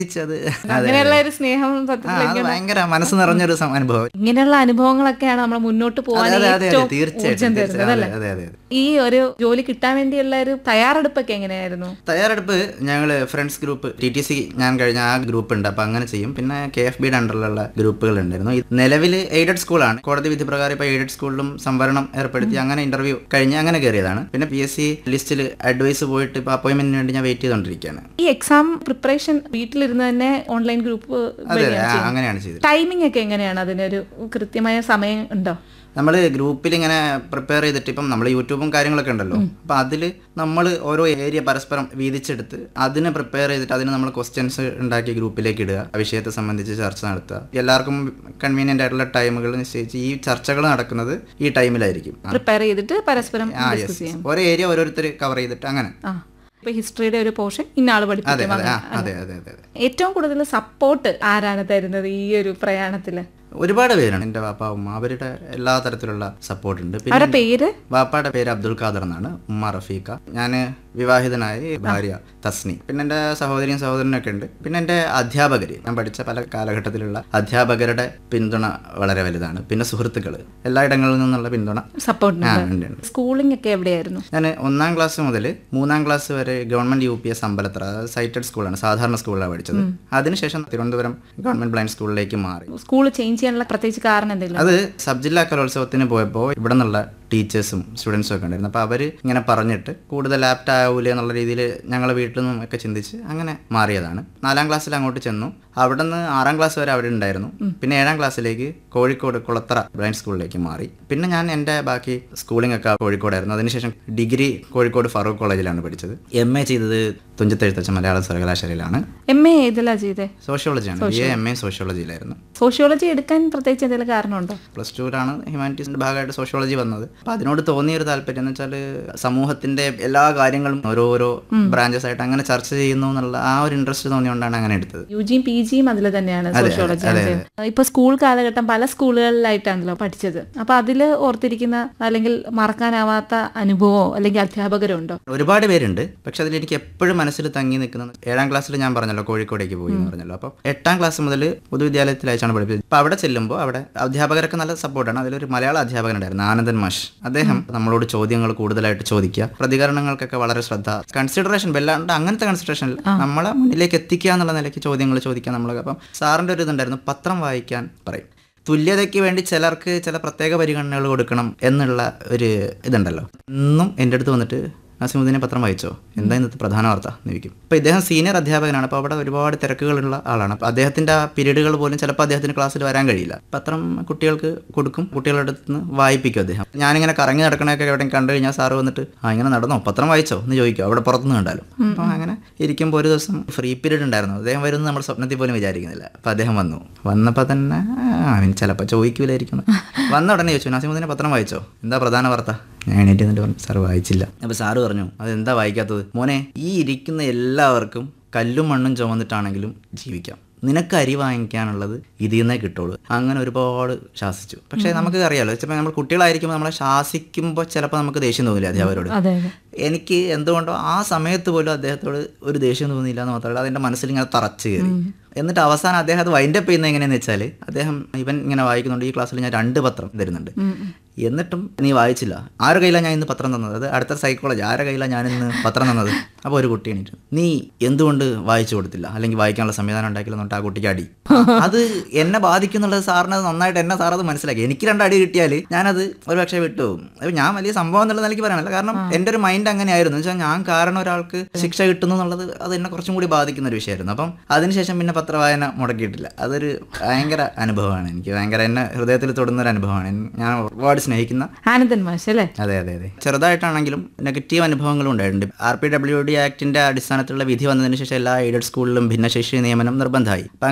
അത് അങ്ങനെയുള്ള ഒരു സ്നേഹം ആ, സത്യത്തിൽ അത് എനിക്ക് ഭയങ്കര മനസ്സ് നിറഞ്ഞൊരു സം- അനുഭവം ഇങ്ങനെയുള്ള അനുഭവങ്ങളൊക്കെയാണ് നമ്മൾ മുന്നോട്ട് പോകാൻ അതെ അതെ അതെ ഏറ്റവും തീർച്ചയായിട്ടും ഊർജ്ജം തരുന്നത് തീർച്ചയായിട്ടും. അല്ലേ അതെ അതെ അതെ ഈ ഒരു ജോലി കിട്ടാൻ വേണ്ടിയുള്ള ഒരു തയ്യാറെടുപ്പൊക്കെ എങ്ങനെയായിരുന്നു തയ്യാറെടുപ്പ് ഞങ്ങൾ friends group T T C ഞാൻ കഴിഞ്ഞ ആ ഗ്രൂപ്പ് ഉണ്ട് അപ്പൊ അങ്ങനെ ചെയ്യും പിന്നെ കെ എഫ് ബിയുടെ അണ്ടറിലുള്ള ഗ്രൂപ്പുകൾ ഉണ്ടായിരുന്നു നിലവിൽ എയ്ഡഡ് സ്കൂളാണ് കോടതി വിധി പ്രകാരം ഇപ്പൊ എയ്ഡഡ് സ്കൂളിലും സംവരണം ഏർപ്പെടുത്തി അങ്ങനെ ഇന്റർവ്യൂ കഴിഞ്ഞ് അങ്ങനെ കയറിയതാണ് പിന്നെ പി എസ് സി ലിസ്റ്റിൽ അഡ്വൈസ് പോയിട്ട് ഇപ്പൊ അപ്പോയിന്റ്മെന്റിന് വേണ്ടി ഞാൻ വെയിറ്റ് ചെയ്തുകൊണ്ടിരിക്കുകയാണ് ഈ എക്സാം പ്രിപ്പറേഷൻ വീട്ടിലിരുന്ന് തന്നെ ഓൺലൈൻ ഗ്രൂപ്പ് അതെ അതെ ആ, അങ്ങനെയാണ് ചെയ്തത് ടൈമിംഗ് ഒക്കെ എങ്ങനെയാണ് അതിനൊരു കൃത്യമായ സമയം ഉണ്ടോ നമ്മൾ ഗ്രൂപ്പിൽ ഇങ്ങനെ പ്രിപ്പയർ ചെയ്തിട്ട് ഇപ്പം നമ്മൾ യൂട്യൂബും കാര്യങ്ങളൊക്കെ ഉണ്ടല്ലോ അപ്പം അതിൽ നമ്മൾ ഓരോ ഏരിയ പരസ്പരം വീതിച്ചെടുത്ത് അതിനെ പ്രിപ്പയർ ചെയ്തിട്ട് അതിന് നമ്മൾ ക്വസ്റ്റ്യൻസ് ഉണ്ടാക്കി ഗ്രൂപ്പിലേക്ക് ഇടുക ആ വിഷയത്തെ സംബന്ധിച്ച് ചർച്ച നടത്തുക എല്ലാവർക്കും കൺവീനിയൻ്റ് ആയിട്ടുള്ള ടൈമുകൾ നിശ്ചയിച്ച് ഈ ചർച്ചകൾ നടക്കുന്നത് ഈ ടൈമിലായിരിക്കും ആ, പ്രിപ്പയർ ചെയ്തിട്ട് പരസ്പരം ആ ഡിസ്കസ് യെസ് ചെയ്യാം ഓരോ ഏരിയ ഓരോരുത്തർ കവർ ചെയ്തിട്ട് അങ്ങനെ ആ ഇപ്പൊ ഹിസ്റ്ററിയുടെ ഒരു പോർഷൻ ഇന്ന ആള് അതെ പഠിപ്പിക്കും അതെ അങ്ങനെ. ആ, അതെ അതെ അതെ അതെ ഏറ്റവും കൂടുതൽ സപ്പോർട്ട് ആരാണ് തരുന്നത് ഈ ഒരു പ്രയാണത്തില് ഒരുപാട് പേരാണ് എൻ്റെ വാപ്പ ഉമ്മ അവരുടെ എല്ലാ തരത്തിലുള്ള സപ്പോർട്ട് ഉണ്ട് പിന്നെ അവരുടെ പേര് വാപ്പയുടെ പേര് അബ്ദുൽ ഖാദർ എന്നാണ് ഉമ്മ റഫീഖ ഞാൻ വിവാഹിതനായി ഭാര്യ തസ്നി പിന്നെ എൻ്റെ സഹോദരിയും സഹോദരനൊക്കെ ഉണ്ട് പിന്നെ എൻ്റെ അധ്യാപകർ ഞാൻ പഠിച്ച പല കാലഘട്ടത്തിലുള്ള അധ്യാപകരുടെ പിന്തുണ വളരെ വലുതാണ് പിന്നെ സുഹൃത്തുക്കൾ എല്ലായിടങ്ങളിൽ നിന്നുള്ള പിന്തുണ സപ്പോർട്ട് ആ ഉണ്ട് ഉണ്ട് സ്കൂളിംഗ് ഒക്കെ എവിടെയായിരുന്നു ഞാൻ ഒന്നാം ക്ലാസ് മുതൽ മൂന്നാം ക്ലാസ് വരെ government U P S Ambalathara സൈറ്റഡ് സ്കൂളാണ് സാധാരണ സ്കൂളിലാണ് പഠിച്ചത് അതിനുശേഷം തിരുവനന്തപുരം ഗവൺമെന്റ് ബ്ലൈൻഡ് സ്കൂളിലേക്ക് മാറി സ്കൂൾ ചേഞ്ച് ചെയ്യാനുള്ള പ്രത്യേകിച്ച് കാരണം എന്തെങ്കിലും അത് സബ് ജില്ലാ കലോത്സവത്തിന് പോയപ്പോൾ ഇവിടെ നിന്നുള്ള ടീച്ചേഴ്സും സ്റ്റുഡൻസും ഒക്കെ ഉണ്ടായിരുന്നു അപ്പോൾ അവർ ഇങ്ങനെ പറഞ്ഞിട്ട് കൂടുതൽ ആപ്റ്റ് ആവൂലേ എന്നുള്ള രീതിയിൽ ഞങ്ങളെ വീട്ടിൽ നിന്നും ഒക്കെ ചിന്തിച്ച് അങ്ങനെ മാറിയതാണ് നാലാം ക്ലാസ്സിൽ അങ്ങോട്ട് ചെന്നു അവിടെ നിന്ന് ആറാം ക്ലാസ് വരെ അവിടെ ഉണ്ടായിരുന്നു പിന്നെ ഏഴാം ക്ലാസ്സിലേക്ക് കോഴിക്കോട് കുളത്തറ ബ്ലൈൻഡ് സ്കൂളിലേക്ക് മാറി പിന്നെ ഞാൻ എൻ്റെ ബാക്കി സ്കൂളിംഗ് ഒക്കെ കോഴിക്കോടായിരുന്നു അതിനുശേഷം ഡിഗ്രി കോഴിക്കോട് ഫറൂഖ് കോളേജിലാണ് പഠിച്ചത് എം എ ചെയ്തത് തുഞ്ചത്തെഴുത്തച്ഛൻ മലയാള സർവകലാശാലയിലാണ് എം എ ഏതിലാ ചെയ്തേ സോഷ്യോളജിയാണ് ബി എ എം എ സോഷ്യോളജിയിലായിരുന്നു സോഷ്യോളജി എടുക്കാൻ പ്രത്യേകിച്ച് എന്തെങ്കിലും കാരണമുണ്ടോ പ്ലസ് ടുവിലാണ് ഹ്യൂമാനിറ്റീസിന്റെ ഭാഗമായിട്ട് സോഷ്യോളജി വന്നത് അപ്പൊ അതിനോട് തോന്നിയ ഒരു താല്പര്യം എന്ന് വെച്ചാൽ സമൂഹത്തിന്റെ എല്ലാ കാര്യങ്ങളും ഓരോരോ ബ്രാഞ്ചസ് ആയിട്ട് അങ്ങനെ ചർച്ച ചെയ്യുന്നു എന്നുള്ള ആ ഒരു ഇൻട്രസ്റ്റ് തോന്നിയോണ്ടാണ് അങ്ങനെ എടുത്തത് യു ജിയും പി ജിയും അതിൽ തന്നെയാണ് സോഷ്യോളജി ഇപ്പൊ സ്കൂൾ കാലഘട്ടം പല സ്കൂളുകളിലായിട്ടാണല്ലോ പഠിച്ചത് അപ്പൊ അതിൽ ഓർത്തിരിക്കുന്ന അല്ലെങ്കിൽ മറക്കാനാവാത്ത അനുഭവമോ അല്ലെങ്കിൽ അധ്യാപകരോ ഉണ്ടോ ഒരുപാട് പേരുണ്ട് പക്ഷെ അതിൽ എനിക്ക് എപ്പോഴും മനസ്സിൽ തങ്ങി നിൽക്കുന്നത് ഏഴാം ക്ലാസ്സിൽ ഞാൻ പറഞ്ഞല്ലോ കോഴിക്കോടേക്ക് പോയി എന്ന് പറഞ്ഞല്ലോ അപ്പോൾ എട്ടാം ക്ലാസ് മുതൽ പൊതുവിദ്യാലയത്തിൽ അയച്ചാണ് പഠിപ്പിച്ചത് അപ്പോൾ അവിടെ ചെല്ലുമ്പോൾ അവിടെ അധ്യാപകരൊക്കെ നല്ല സപ്പോർട്ടാണ് അതിലൊരു മലയാള അധ്യാപകനുണ്ടായിരുന്നു ആനന്ദൻ മാഷ് അദ്ദേഹം നമ്മളോട് ചോദ്യങ്ങൾ കൂടുതലായിട്ട് ചോദിക്കുക പ്രതികരണങ്ങൾക്കൊക്കെ വളരെ ശ്രദ്ധ കൺസിഡറേഷൻ വല്ലാണ്ട് അങ്ങനത്തെ കൺസിഡറേഷൻ അല്ല നമ്മളെ മുന്നിലേക്ക് എത്തിക്കുക എന്നുള്ള നിലയ്ക്ക് ചോദ്യങ്ങൾ ചോദിക്കാൻ നമ്മൾ അപ്പം സാറിൻ്റെ ഒരു ഇതുണ്ടായിരുന്നു പത്രം വായിക്കാൻ പറയും തുല്യതയ്ക്ക് വേണ്ടി ചിലർക്ക് ചില പ്രത്യേക പരിഗണനകൾ കൊടുക്കണം എന്നുള്ള ഒരു ഇതുണ്ടല്ലോ ഇന്നും എൻ്റെ അടുത്ത് വന്നിട്ട് നാസിമുദ്ദീനെ പത്രം വായിച്ചോ എന്താ ഇന്നത്തെ പ്രധാന വാർത്ത എന്ന് ചോദിക്കും അപ്പോൾ ഇദ്ദേഹം സീനിയർ അധ്യാപകനാണ് അപ്പോൾ അവിടെ ഒരുപാട് തിരക്കുകളുള്ള ആളാണ് അപ്പോൾ അദ്ദേഹത്തിൻ്റെ ആ പീരീഡുകൾ പോലും ചിലപ്പോൾ അദ്ദേഹത്തിന് ക്ലാസ്സിൽ വരാൻ കഴിയില്ല പത്രം കുട്ടികൾക്ക് കൊടുക്കും കുട്ടികളുടെ അടുത്ത് നിന്ന് വായിപ്പിക്കും അദ്ദേഹം ഞാനിങ്ങനെ കറങ്ങി നടക്കണൊക്കെ എവിടെ കണ്ടു കഴിഞ്ഞാൽ സാറ് വന്നിട്ട് ആ ഇങ്ങനെ നടന്നോ പത്രം വായിച്ചോ എന്ന് ചോദിക്കും അവിടെ പുറത്തുനിന്ന് കണ്ടാലും അപ്പോൾ അങ്ങനെ ഇരിക്കുമ്പോൾ ഒരു ദിവസം ഫ്രീ പീരീഡ് ഉണ്ടായിരുന്നു അദ്ദേഹം വരുമെന്ന് നമ്മൾ സ്വപ്നത്തിൽ പോലും വിചാരിക്കുന്നില്ല അപ്പോൾ അദ്ദേഹം വന്നു വന്നപ്പോൾ തന്നെ ആ, അവൻ ചിലപ്പോൾ ചോദിക്കൂലായിരിക്കും വന്ന ഉടനെ ചോദിച്ചു നാസിമുദ്ദീനെ പത്രം വായിച്ചോ എന്താ പ്രധാന വാർത്ത ഞാൻ എണീറ്റ് എന്നിട്ട് പറഞ്ഞു സാറ് വായിച്ചില്ല അപ്പോൾ സാറ് പറഞ്ഞു അതെന്താ വായിക്കാത്തത് മോനെ ഈ ഇരിക്കുന്ന എല്ലാവർക്കും കല്ലും മണ്ണും ചുമന്നിട്ടാണെങ്കിലും ജീവിക്കാം നിനക്ക് അരി വാങ്ങിക്കാനുള്ളത് ഇതിൽ നിന്നേ കിട്ടുള്ളൂ അങ്ങനെ ഒരുപാട് ശാസിച്ചു പക്ഷേ നമുക്ക് അറിയാലോ ചിലപ്പോൾ നമ്മൾ കുട്ടികളായിരിക്കുമ്പോൾ നമ്മളെ ശാസിക്കുമ്പോൾ ചിലപ്പോൾ നമുക്ക് ദേഷ്യം തോന്നില്ല അധ്യാപകരോട് അതെ അതെ എനിക്ക് എന്തുകൊണ്ടോ ആ സമയത്ത് പോലും അദ്ദേഹത്തോട് ഒരു ദേഷ്യം തോന്നിയില്ല എന്ന് മാത്രമല്ല അതെൻ്റെ മനസ്സിൽ ഇങ്ങനെ തറച്ചു കയറി എന്നിട്ട് അവസാനം അദ്ദേഹം അത് വൈൻഡപ്പ് ചെയ്യുന്നത് എങ്ങനെയാണെന്ന് വെച്ചാൽ അദ്ദേഹം ഇവൻ ഇങ്ങനെ വായിക്കുന്നുണ്ട് ഈ ക്ലാസ്സിൽ ഞാൻ രണ്ട് പത്രം തരുന്നുണ്ട് എന്നിട്ടും നീ വായിച്ചില്ല ആരുടെ കയ്യിലാണ് ഞാൻ ഇന്ന് പത്രം തന്നത് അത് അടുത്ത സൈക്കോളജി ആരുടെ കയ്യിലാണ് ഞാൻ ഇന്ന് പത്രം തന്നത് അപ്പോൾ ഒരു കുട്ടി എണീറ്റ് നീ എന്തുകൊണ്ട് വായിച്ചു കൊടുത്തില്ല അല്ലെങ്കിൽ വായിക്കാനുള്ള സംവിധാനം ഉണ്ടാക്കില്ല എന്നിട്ട് ആ കുട്ടിക്ക് അടി അത് എന്നെ ബാധിക്കുന്നുള്ളത് സാറിന് അത് നന്നായിട്ട് എന്നെ സാർ അത് മനസ്സിലാക്കി എനിക്ക് രണ്ട് അടി കിട്ടിയാൽ ഞാനത് ഒരു പക്ഷേ വിട്ടുപോകും അത് ഞാൻ വലിയ സംഭവം എന്നുള്ള നിലയ്ക്ക് പറയാനല്ല കാരണം എൻ്റെ ഒരു മൈൻഡ് അങ്ങനെയായിരുന്നു വെച്ചാൽ ഞാൻ കാരണം ഒരാൾക്ക് ശിക്ഷ കിട്ടുന്നു എന്നുള്ളത് അത് എന്നെ കുറച്ചും കൂടി ബാധിക്കുന്ന ഒരു വിഷയമായിരുന്നു അപ്പം അതിനുശേഷം പിന്നെ പത്രവായന മുടക്കിയിട്ടില്ല അതൊരു ഭയങ്കര അനുഭവമാണ് എനിക്ക് ഭയങ്കര എന്നെ ഹൃദയത്തിൽ തൊടുന്ന ഒരു അനുഭവമാണ് ഞാൻ ഒരുപാട് സ്നേഹിക്കുന്ന ആനന്ദൻ മാഷ് അല്ലേ അതെ അതെ അതെ ചെറുതായിട്ടാണെങ്കിലും നെഗറ്റീവ് അനുഭവങ്ങളും ഉണ്ടായിട്ടുണ്ട് ആർ പി ഡബ്ല്യു ഡി ആക്ടിന്റെ അടിസ്ഥാനത്തിലുള്ള വിധി വന്നതിന് ശേഷം എല്ലാ എയ്ഡഡ് സ്കൂളിലും ഭിന്നശേഷി നിയമനം നിർബന്ധമായി അപ്പം അങ്ങനെ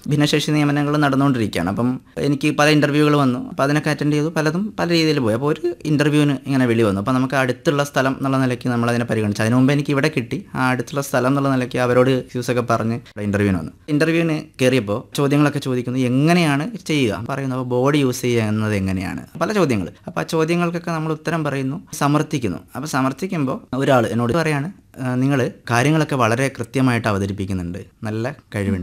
ഭിന്നശേഷി നിയമനങ്ങൾ നടന്നുകൊണ്ടിരിക്കുകയാണ് അപ്പം എനിക്ക് പല ഇൻ്റർവ്യൂകൾ വന്നു അപ്പോൾ അതിനൊക്കെ അറ്റൻഡ് ചെയ്തു പലതും പല രീതിയിൽ പോയി അപ്പോൾ ഒരു ഇൻ്റർവ്യൂവിന് ഇങ്ങനെ വിളി വന്നു അപ്പോൾ നമുക്ക് അടുത്തുള്ള സ്ഥലം എന്നുള്ള നിലയ്ക്ക് നമ്മൾ അതിനെ പരിഗണിച്ചു അതിന് മുമ്പ് എനിക്ക് ഇവിടെ കിട്ടി ആ അടുത്തുള്ള സ്ഥലം എന്നുള്ള നിലയ്ക്ക് അവരോട് എക്സ്ക്യൂസ് ഒക്കെ പറഞ്ഞ് ഇൻ്റർവ്യൂവിന് വന്നു ഇൻ്റർവ്യൂവിന് കയറിയപ്പോൾ ചോദ്യങ്ങളൊക്കെ ചോദിക്കുന്നു എങ്ങനെയാണ് ചെയ്യുക പറയുന്നു അപ്പോൾ ബോഡി യൂസ് ചെയ്യുന്നത് എങ്ങനെയാണ് പല ചോദ്യങ്ങൾ അപ്പോൾ ആ ചോദ്യങ്ങൾക്കൊക്കെ നമ്മൾ ഉത്തരം പറയുന്നു സമർത്ഥിക്കുന്നു അപ്പോൾ സമർത്ഥിക്കുമ്പോൾ ഒരാൾ എന്നോട് പറയാണ് നിങ്ങൾ കാര്യങ്ങളൊക്കെ വളരെ കൃത്യമായിട്ട് അവതരിപ്പിക്കുന്നുണ്ട് നല്ല കഴിവുണ്ട്